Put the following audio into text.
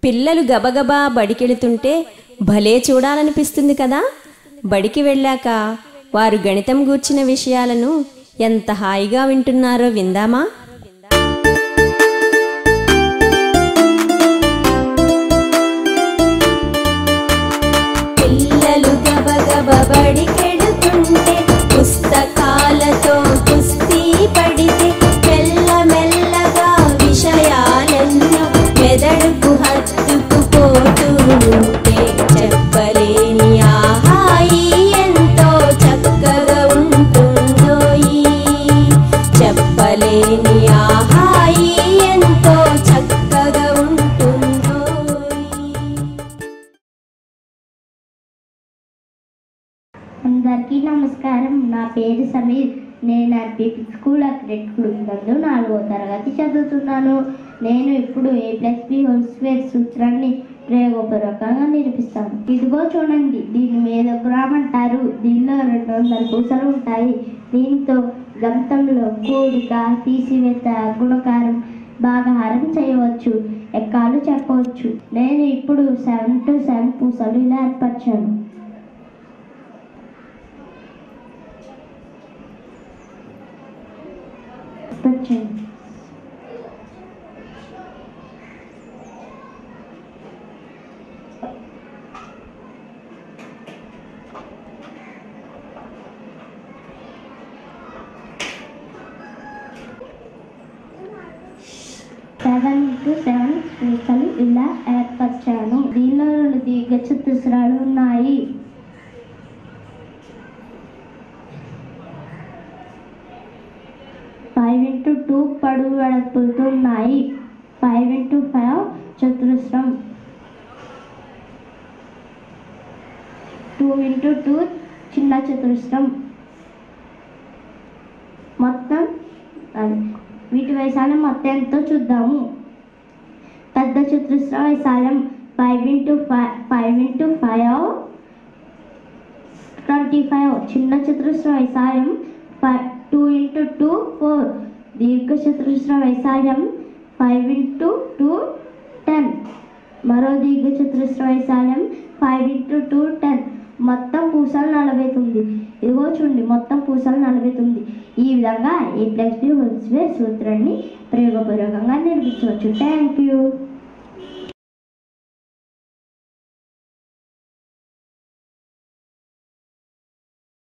పిల్లలు గబగబా బడికెళుతుంటే భలే చూడాలనిపిస్తుంది కదా బడికి వెళ్ళాక వారు గణితం గూర్చిన విషయాలను ఎంత హాయిగా వింటున్నారో విందామా పిల్లలు గబగబ బడికెడుతుంటే పుస్తకాలతో కుస్తీ పడితే మెల్ల మెల్లగా విషయాలెన్నో మెదడుకు హత్తుకుపోతూ ఉంటే చెప్పలేని ఆహాయి ఎంతో చక్కగా ఉంటుందోయి చెప్పలేని ఆహాయి ఎంతో చక్కగా ఉంటుందోయి అందరికీ నమస్కారం నా పేరు సమీర్ నేను ఆర్పీపీ స్కూల్ అక్రెట్ నందు నాలుగో తరగతి చదువుతున్నాను నేను ఇప్పుడు a plus b whole square సూత్రాన్ని ప్రయోగపూర్వకంగా నిరూపిస్తాను ఇదిగో చూడండి దీని మీద గ్రామ్ అంటారు దీనిలో రెండు వందల పూసలు ఉంటాయి దీంతో గంతంలో కూడిక తీసివేత గుణకారం భాగహారం చేయవచ్చు ఎక్కాలు చెప్పవచ్చు నేను ఇప్పుడు సెవెన్ టు సెవెన్ పూసలు ఇలా ఏర్పరిచాను వచ్చాను సెవెన్ టు సెవెన్ స్పీకర్లు ఇలా ఏర్పరిచాను దీనిలో రెండు దీర్ఘ చతుస్రాలు ఉన్నాయి ఫైవ్ ఇంటూ టూ పొడవు వెడల్పులతో ఉన్నాయి ఫైవ్ ఇంటూ ఫైవ్ చతురస్రం టూ ఇంటూ టూ చిన్న చతురస్రం మొత్తం అది వీటి వైశాల్యం మొత్తం ఎంతో చూద్దాము పెద్ద చతురస్ర వైశాల్యం five into five five into five twenty five చిన్న చతురస్ర వైశాల్యం five two into two four దీర్ఘ చతురస్ర వైశాల్యం ఫైవ్ ఇంటూ టూ టెన్ మరో దీర్ఘ చతురస్ర వైశాల్యం ఫైవ్ ఇంటూ టూ టెన్ మొత్తం పూసలు నలభై తొమ్మిది ఇదిగో చూడండి మొత్తం పూసలు నలభై తొమ్మిది ఈ విధంగా a plus b whole square సూత్రాన్ని ప్రయోగపూర్వకంగా నిర్మించవచ్చు థ్యాంక్ యూ